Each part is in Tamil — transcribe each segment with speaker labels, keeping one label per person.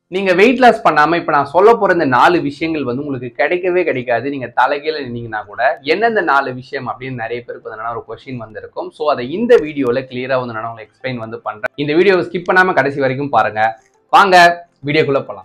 Speaker 1: நீங்க வெயிட் லாஸ் பண்ணாம இப்ப நான் சொல்ல போற இந்த நாலு விஷயங்கள் வந்து உங்களுக்கு கிடைக்கவே கிடைக்காது நீங்க தலைகீழ நின்னீங்கன்னா கூட எந்தெந்த நாலு விஷயம் அப்படின்னு நிறைய பேருக்கு வந்து ஒரு கொஸ்டின் வந்திருக்கும் ஸோ அதை இந்த வீடியோல கிளியரா வந்து நான் உங்களுக்கு எக்ஸ்பிளைன் வந்து பண்றேன் இந்த வீடியோவை ஸ்கிப் பண்ணாம கடைசி வரைக்கும் பாருங்க வாங்க வீடியோக்குள்ள போலாம்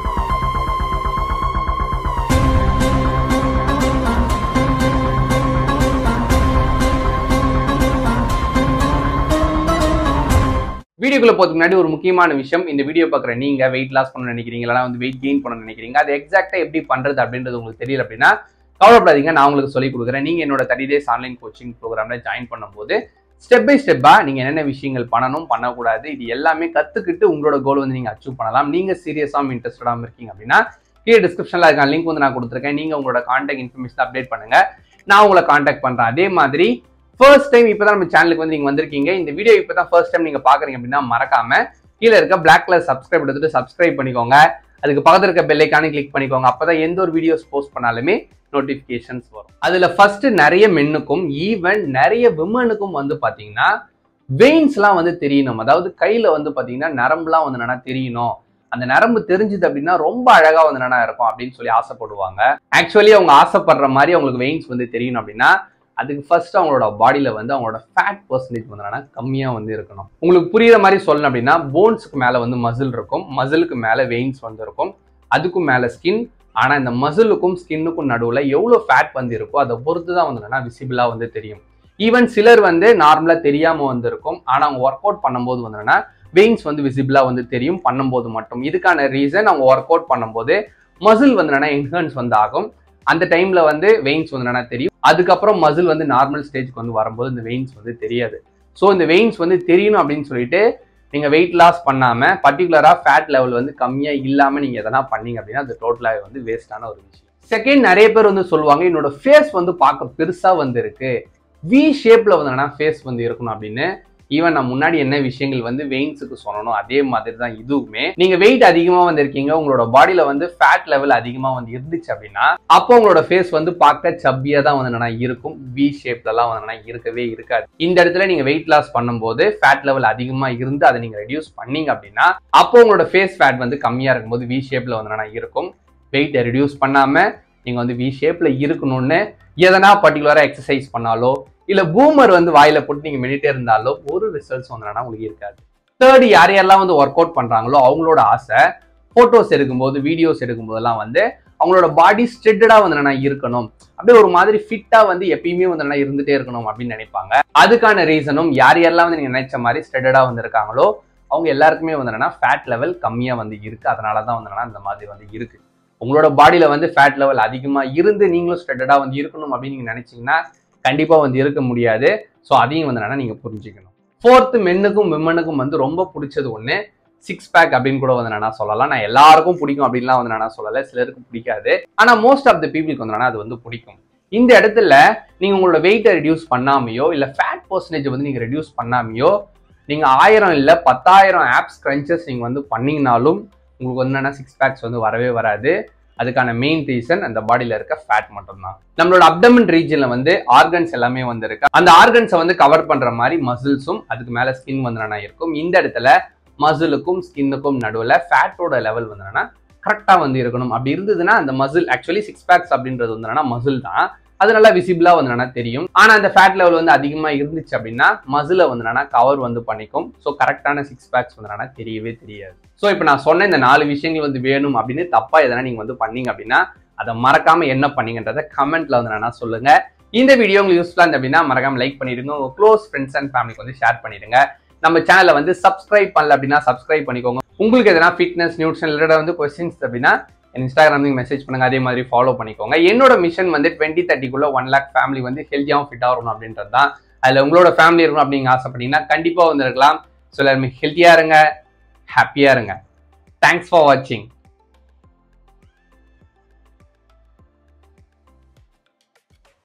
Speaker 1: வீடியோக்குள்ள போறதுக்கு முன்னாடி ஒரு முக்கியமான விஷயம் இந்த வீடியோ பார்க்குற நீங்க வெயிட் லாஸ் பண்ண நினைக்கிறீங்க இல்லைனா வந்து வெயிட் கெயின் பண்ண நினைக்கிறீங்க அது எக்ஸாக்டா எப்படி பண்றது அப்படின்றது உங்களுக்கு தெரியல அப்படின்னா கவலைப்படாதீங்க நான் உங்களுக்கு சொல்லி கொடுக்குறேன் நீங்க என்னோட தேர்ட்டி டேஸ் ஆன்லைன் கோச்சிங் ப்ரோக்ராம்ல ஜாயின் பண்ணும்போது ஸ்டெப் பை ஸ்டெப்பா நீங்க என்னென்ன விஷயங்கள் பண்ணணும் பண்ணக்கூடாது இது எல்லாமே கத்துக்கிட்டு உங்களோட கோல் வந்து நீங்க அச்சீவ் பண்ணலாம் நீங்க சீரியஸாகவும் இன்ட்ரெஸ்டடாகவும் இருக்கீங்க அப்படின்னா கீழே டிஸ்கிரிப்ஷன்ல இருக்க லிங்க் வந்து நான் கொடுத்துருக்கேன் நீங்க உங்களோட கான்டாக்ட் இன்ஃபர்மேஷன் அப்டேட் பண்ணுங்க நான் உங்களை கான்டாக்ட் பண்றேன் அதே மாதிரி ஃபர்ஸ்ட் டைம் இப்பதான் நம்ம சேனலுக்கு வந்து நீங்க வந்திருக்கீங்க இந்த வீடியோ இப்பதான் ஃபர்ஸ்ட் டைம் நீங்க பாக்குறீங்க அப்படின்னா மறக்காம கீழே இருக்க பிளாக் கலர் சப்ஸ்கிரைப் எடுத்துட்டு சப்ஸ்கிரைப் பண்ணிக்கோங்க அதுக்கு பக்கத்துல இருக்க பெல் ஐக்கானே கிளிக் பண்ணிக்கோங்க அப்பதான் எந்த ஒரு வீடியோஸ் போஸ்ட் பண்ணாலுமே நோட்டிபிகேஷன்ஸ் வரும் அதுல ஃபர்ஸ்ட் நிறைய மென்னுக்கும் ஈவன் நிறைய விமனுக்கும் வந்து பாத்தீங்கன்னா வெயின்ஸ்லாம் வந்து தெரியணும் அதாவது கையில வந்து பாத்தீங்கன்னா நரம்புலாம் வந்து என்னன்னா தெரியணும் அந்த நரம்பு தெரிஞ்சுது அப்படின்னா ரொம்ப அழகா வந்து என்னன்னா இருக்கும் அப்படின்னு சொல்லி ஆசைப்படுவாங்க ஆக்சுவலி அவங்க ஆசைப்படுற மாதிரி அவங்களுக்கு வெயின்ஸ் வந்து தெரியணும் அப்படின்னா அதுக்கு ஃபர்ஸ்ட் அவங்களோட பாடியில வந்து அவங்களோட ஃபேட் பர்சன்டேஜ் வந்து என்னன்னா கம்மியா வந்து இருக்கணும் உங்களுக்கு புரியுற மாதிரி சொல்லணும் அப்படின்னா போன்ஸுக்கு மேல வந்து மசில் இருக்கும் மசிலுக்கு மேல வெயின்ஸ் வந்து இருக்கும் அதுக்கும் மேல ஸ்கின் ஆனா இந்த மசிலுக்கும் ஸ்கின்னுக்கும் நடுவுல எவ்வளவு ஃபேட் வந்து இருக்கோ அதை பொறுத்து தான் வந்து என்னன்னா விசிபிளா வந்து தெரியும் ஈவன் சிலர் வந்து நார்மலா தெரியாம வந்து இருக்கும் ஆனா அவங்க ஒர்க் அவுட் பண்ணும்போது வந்து என்னன்னா வெயின்ஸ் வந்து விசிபிளா வந்து தெரியும் பண்ணும்போது மட்டும் இதுக்கான ரீசன் அவங்க ஒர்க் அவுட் பண்ணும்போது மசில் வந்து என்னன்னா என்ஹான்ஸ் வந்து ஆகும் அந்த டைம்ல வந்து வெயின்ஸ் வந்து என்னன்னா தெரியும் அதுக்கப்புறம் மசில் வந்து நார்மல் ஸ்டேஜ்க்கு வந்து வரும்போது இந்த வெயின்ஸ் வந்து தெரியாது ஸோ இந்த வெயின்ஸ் வந்து தெரியணும் அப்படின்னு சொல்லிட்டு நீங்க வெயிட் லாஸ் பண்ணாம பர்டிகுலரா ஃபேட் லெவல் வந்து கம்மியா இல்லாம நீங்க எதனா பண்ணீங்க அப்படின்னா அது டோட்டலாக வந்து வேஸ்டான ஒரு விஷயம் செகண்ட் நிறைய பேர் வந்து சொல்லுவாங்க என்னோட ஃபேஸ் வந்து பார்க்க பெருசா வந்து இருக்கு வி ஷேப்ல வந்து என்னன்னா ஃபேஸ் வந்து இருக்கணும் அப்படின்னு ஈவன் நான் முன்னாடி என்ன விஷயங்கள் வந்து வெயின்ஸுக்கு சொல்லணும் அதே மாதிரி தான் இதுவுமே நீங்க வெயிட் அதிகமா வந்து இருக்கீங்க உங்களோட பாடியில வந்து ஃபேட் லெவல் அதிகமா வந்து இருந்துச்சு அப்படின்னா அப்போ உங்களோட ஃபேஸ் வந்து பார்க்க சப்பியா தான் வந்து என்னன்னா இருக்கும் வி ஷேப்ல எல்லாம் வந்து என்னன்னா இருக்கவே இருக்காது இந்த இடத்துல நீங்க வெயிட் லாஸ் பண்ணும்போது ஃபேட் லெவல் அதிகமா இருந்து அதை நீங்க ரெடியூஸ் பண்ணீங்க அப்படின்னா அப்போ உங்களோட ஃபேஸ் ஃபேட் வந்து கம்மியா இருக்கும்போது வி ஷேப்ல வந்து என்னன்னா இருக்கும் வெயிட்டை ரெடியூஸ் பண்ணாம நீங்க வந்து வி ஷேப்ல இருக்கணும்னு எதனா பர்டிகுலரா எக்ஸசைஸ் பண்ணாலோ இல்ல பூமர் வந்து வாயில போட்டு நீங்க மெடிட்டே இருந்தாலோ ஒரு ரிசல்ட்ஸ் வந்து உங்களுக்கு இருக்காது தேர்ட் யார் யாரெல்லாம் வந்து ஒர்க் அவுட் பண்றாங்களோ அவங்களோட ஆசை போட்டோஸ் எடுக்கும்போது வீடியோஸ் எடுக்கும்போதெல்லாம் வந்து அவங்களோட பாடி ஸ்ட்ரெட்டடா வந்து என்னன்னா இருக்கணும் அப்படியே ஒரு மாதிரி ஃபிட்டா வந்து எப்பயுமே வந்து என்ன இருந்துட்டே இருக்கணும் அப்படின்னு நினைப்பாங்க அதுக்கான ரீசனும் யார் யாரெல்லாம் வந்து நீங்க நினைச்ச மாதிரி ஸ்ட்ரெட்டடா வந்து இருக்காங்களோ அவங்க எல்லாருக்குமே வந்து என்னன்னா ஃபேட் லெவல் கம்மியா வந்து இருக்கு அதனால தான் வந்து என்னன்னா இந்த மாதிரி வந்து இருக்கு உங்களோட பாடியில வந்து ஃபேட் லெவல் அதிகமா இருந்து நீங்களும் ஸ்ட்ரெட்டடா வந்து இருக்கணும் அப்படின்னு நீங்க நினைச்சீங்கன்னா கண்டிப்பா வந்து இருக்க முடியாது ஸோ அதையும் வந்து என்னன்னா நீங்க புரிஞ்சுக்கணும் ஃபோர்த்து மென்னுக்கும் விமனுக்கும் வந்து ரொம்ப பிடிச்சது ஒண்ணு சிக்ஸ் பேக் அப்படின்னு கூட வந்து நான் சொல்லலாம் நான் எல்லாருக்கும் பிடிக்கும் அப்படின்லாம் வந்து நான் சொல்லலை சிலருக்கு பிடிக்காது ஆனா மோஸ்ட் ஆஃப் த பீப்புளுக்கு வந்து அது வந்து பிடிக்கும் இந்த இடத்துல நீங்க உங்களோட வெயிட்டை ரெடியூஸ் பண்ணாமையோ இல்ல ஃபேட் பர்சன்டேஜ் வந்து நீங்க ரெடியூஸ் பண்ணாமையோ நீங்க ஆயிரம் இல்ல பத்தாயிரம் ஆப்ஸ் கிரன்ச்சஸ் நீங்க வந்து பண்ணீங்கனாலும் உங்களுக்கு வந்து என்னன்னா சிக்ஸ் பேக்ஸ் வந்து வரவே வராது அதுக்கான மெயின் ரீசன் அந்த பாடியில இருக்க ஃபேட் மட்டும் தான் நம்மளோட அப்டமன் ரீஜன்ல வந்து ஆர்கன்ஸ் எல்லாமே வந்து இருக்கு அந்த ஆர்கன்ஸை வந்து கவர் பண்ற மாதிரி மசில்ஸும் அதுக்கு மேல ஸ்கின் வந்து என்னன்னா இருக்கும் இந்த இடத்துல மசிலுக்கும் ஸ்கின்னுக்கும் நடுவில் ஃபேட்டோட லெவல் வந்து என்னன்னா கரெக்டாக வந்து இருக்கணும் அப்படி இருந்ததுன்னா அந்த மசில் ஆக்சுவலி சிக்ஸ் பேக்ஸ் அப்படின்றது வந்து என்னன்னா மசில் தான் அது நல்லா விசிபிளா வந்து என்னன்னா தெரியும் ஆனா அந்த ஃபேட் லெவல் வந்து அதிகமா இருந்துச்சு அப்படின்னா மசில வந்து என்னன்னா கவர் வந்து பண்ணிக்கும் ஸோ கரெக்டான சிக்ஸ் பேக்ஸ் வந்து என்னன்னா தெரியவே தெரியாது ஸோ இப்போ நான் சொன்ன இந்த நாலு விஷயங்கள் வந்து வேணும் அப்படின்னு தப்பா எதனா நீங்க வந்து பண்ணீங்க அப்படின்னா அதை மறக்காம என்ன பண்ணீங்கன்றத கமெண்ட்ல வந்து என்னன்னா சொல்லுங்க இந்த வீடியோ உங்களுக்கு யூஸ்ஃபுல்லா இருந்து அப்படின்னா மறக்காம லைக் பண்ணிடுங்க உங்க க்ளோஸ் ஃப்ரெண்ட்ஸ் அண்ட் ஃபேமிலிக்கு வந்து ஷேர் பண்ணிடுங்க நம்ம சேனலை வந்து சப்ஸ்கிரைப் பண்ணல அப்படின்னா சப்ஸ்கிரைப் பண்ணிக்கோங்க உங்களுக்கு எதனா ஃபிட்னஸ் நியூட்ரிஷன் ரிலேட்டட் வந்து கொஸ்டின்ஸ் அப்படின்னா இன்ஸ்டாகிராம் நீங்கள் மெசேஜ் பண்ணுங்க அதே மாதிரி ஃபாலோ பண்ணிக்கோங்க என்னோட மிஷன் வந்து டுவெண்ட்டி தேர்ட்டிக்குள்ள ஒன் லேக் ஃபேமிலி வந்து ஹெல்த்தியாகவும் ஃபிட்டாக வரணும் அப்படின்றது தான் அதில் உங்களோட ஃபேமிலி இருக்கணும் அப்படிங்க ஆசைப்பட்டீங்கன்னா கண்டிப்பாக வந்து இருக்கலாம் ஸோ எல்லாருமே ஹெல்த்தியாக இருங்க ஹாப்பியாக இருங்க தேங்க்ஸ் ஃபார் வாட்சிங்